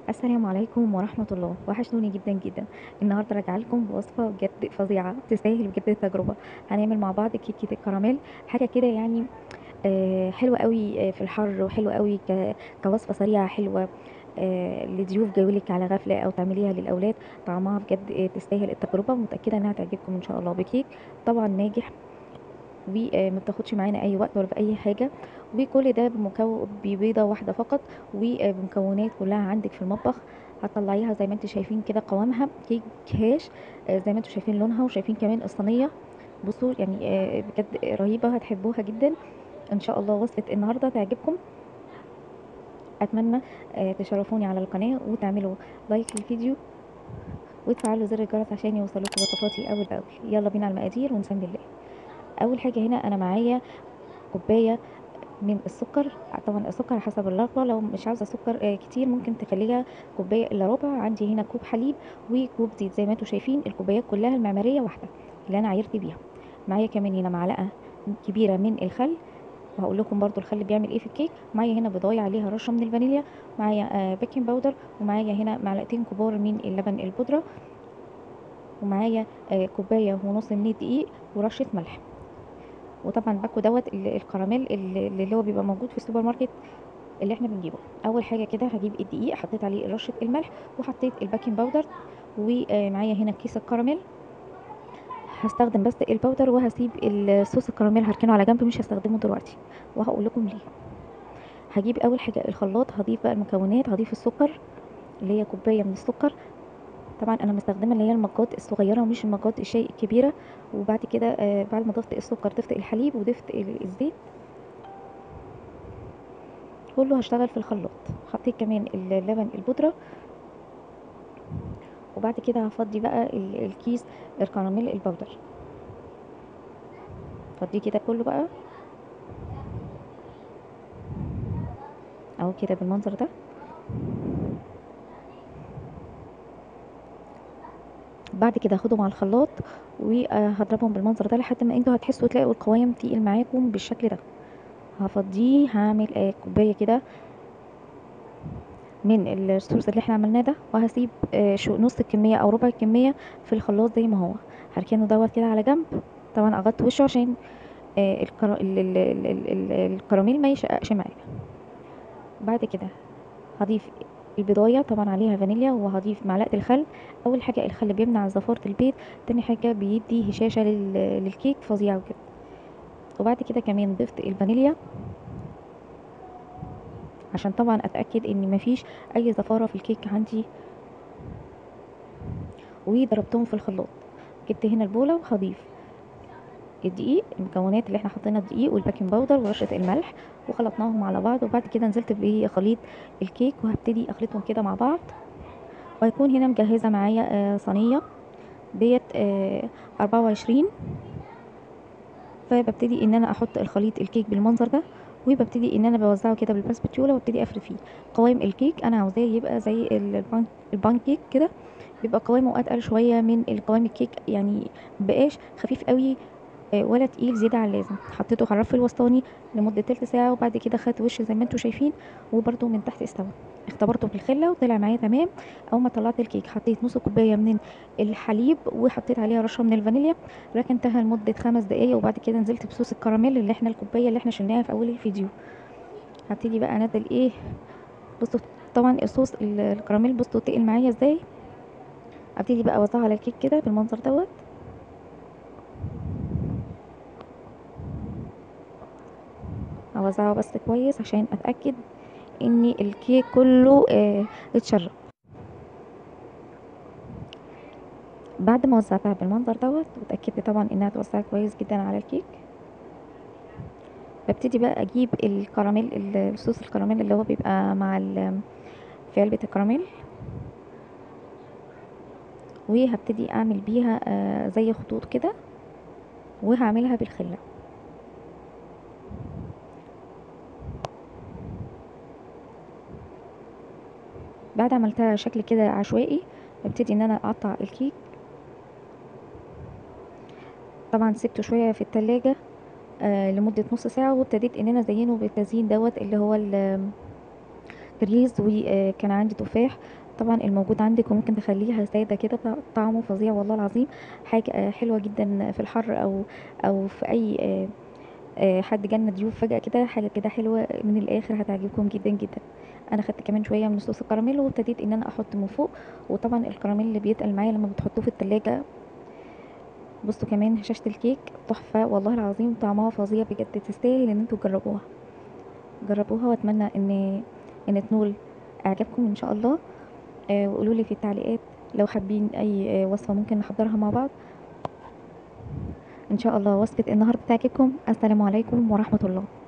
السلام عليكم ورحمة الله وحشتوني جدا جدا النهارده راجعه لكم بوصفة بجد فظيعة تستاهل بجد التجربة هنعمل مع بعض كيكة الكراميل حاجة كده يعني آه، حلوة قوي آه، في الحر وحلوة قوي ك- كوصفة سريعة حلوة آه، لضيوف جايولك على غفلة أو تعمليها للأولاد طعمها بجد آه، تستاهل التجربة متأكدة إنها تعجبكم إن شاء الله بكيك طبعا ناجح وما بتاخدش معانا اي وقت ولا باي حاجه وكل ده بمكون ببيضه واحده فقط وبمكونات كلها عندك في المطبخ هتطلعيها زي ما انتم شايفين كده قوامها كيك هاش آه، زي ما انتم شايفين لونها وشايفين كمان الصينيه بصوا يعني آه، بجد رهيبه هتحبوها جدا ان شاء الله وصفه النهارده تعجبكم اتمنى آه، تشرفوني على القناه وتعملوا لايك للفيديو وتفعلوا زر الجرس عشان يوصلوكم وصفاتي اول باول يلا بينا على المقادير ونسمي الله اول حاجه هنا انا معايا كوبايه من السكر طبعا السكر حسب الرغبه لو مش عاوزه سكر آه، كتير ممكن تخليها كوبايه الا ربع عندي هنا كوب حليب وكوب زيت زي ما انتم شايفين الكوبايات كلها المعماريه واحده اللي انا عايرت بيها معايا كمان هنا معلقه كبيره من الخل وهقول لكم برضو الخل بيعمل ايه في الكيك معايا هنا بضايه عليها رشه من الفانيليا معايا آه، بيكنج باودر ومعايا هنا معلقتين كبار من اللبن البودره ومعايا آه، كوبايه ونص من الدقيق ورشه ملح وطبعا باكو دوت ال- الكراميل اللي اللي هو بيبقى موجود في السوبر ماركت اللي احنا بنجيبه اول حاجه كده هجيب الدقيق حطيت عليه رشه الملح وحطيت الباكنج باودر ومعايا هنا كيس الكراميل هستخدم بس الباودر وهسيب الصوص الكراميل هركنه على جنب مش هستخدمه دلوقتي وهقول لكم ليه هجيب اول حاجه الخلاط هضيف بقى المكونات هضيف السكر اللي هي كوبايه من السكر طبعا انا مستخدمه اللي هي المجات الصغيره ومش المجات الشاي الكبيره وبعد كده آه، بعد ما ضفت السكر ضفت الحليب وضفت ال- الزيت كله هشتغل في الخلاط حطيت كمان اللبن البودرة وبعد كده هفضي بقى ال- الكيس الكراميل البودر فضيه كده كله بقى اهو كده بالمنظر ده بعد كده هاخدهم على الخلاط وهضربهم بالمنظر ده لحد ما انتوا هتحسوا تلاقوا القوام تقيل معاكم بالشكل ده هفضيه هعمل آه، كوبايه كده من الصوص اللي احنا عملناه ده وهسيب آه، شو نص الكميه او ربع الكميه في الخلاط زي ما هو هركنه دوت كده على جنب طبعا اغطي وشه عشان آه، الكرا... ال... ال... ال... ال... ال- الكراميل ما يشققش معايا بعد كده هضيف البضاية طبعا عليها فانيليا وهضيف معلقة الخل أول حاجة الخل بيمنع زفارة البيض تاني حاجة بيدي هشاشة لل... للكيك فظيعة وكده وبعد كده كمان ضفت الفانيليا عشان طبعا اتاكد ان مفيش اي زفاره في الكيك عندي وضربتهم في الخلاط جبت هنا البوله وهضيف الدقيق المكونات اللي احنا حطينا الدقيق والباكنج باودر ورشه الملح وخلطناهم على بعض وبعد كده نزلت بخليط الكيك وهبتدي اخلطهم كده مع بعض وهيكون هنا مجهزه معايا آه، صينيه ديت آه، 24 فببتدي ان انا احط الخليط الكيك بالمنظر ده وببتدي ان انا بوزعه كده بالبسبتيوله وابتدي افرد فيه قوام الكيك انا عاوزاه يبقى زي البان البان كيك كده بيبقى قوامه اتقل شويه من القوام الكيك يعني مبقاش خفيف قوي آه، ولا تقيل زياده عن اللازم حطيته على الرف الوسطاني لمده تلت ساعه وبعد كده خد وش زي ما انتم شايفين وبرده من تحت استوى اختبرته بالخله وطلع معايا تمام اول ما طلعت الكيك حطيت نص كوبايه من الحليب وحطيت عليها رشه من الفانيليا ركنتها لمده خمس دقايق وبعد كده نزلت بصوص الكراميل اللي احنا الكوبايه اللي احنا شلناها في اول الفيديو هبتدي بقى انزل ايه بصوا طبعا الصوص ال- الكراميل بصوا تقل معايا ازاي ابتدي بقى اوزعها على الكيك كده بالمنظر دوت اوزعه بس كويس عشان اتاكد ان الكيك كله اه اتشرب بعد ما وزعتها بالمنظر دوت واتاكدت طبعا انها اتوزعت كويس جدا على الكيك ببتدي بقى اجيب الكراميل ال- الصوص الكراميل اللي هو بيبقى مع ال- في علبة الكراميل وهبتدي اعمل بيها آه، زي خطوط كده وهعملها بالخلة بعد عملتها شكل كده عشوائي ببتدي ان انا اقطع الكيك طبعا سبته شوية في التلاجة آه لمدة نص ساعة وابتديت ان انا ازينه بالتزيين دوت اللي هو ال- فريز وكان عندي تفاح طبعا الموجود عندك وممكن تخليها ساده كده ط- طعمه فظيع والله العظيم حاجه آه، حلوه جدا في الحر او او في اي آه، آه، حد جالنا ضيوف فجأة كده حاجة كده حلوة من الآخر هتعجبكم جدا جدا أنا خدت كمان شوية من صوص الكراميل وابتديت إن أنا أحط من فوق وطبعا الكراميل اللي بيتقل معايا لما بتحطوه في التلاجة بصوا كمان هشاشة الكيك تحفة والله العظيم طعمها فظيع بجد تستاهل إن انتوا تجربوها جربوها وأتمنى إن إن تنول إعجابكم إن شاء الله آه، وقولوا لي في التعليقات لو حابين أي آه، وصفة ممكن نحضرها مع بعض إن شاء الله وصفة النهاردة تعجبكم السلام عليكم ورحمة الله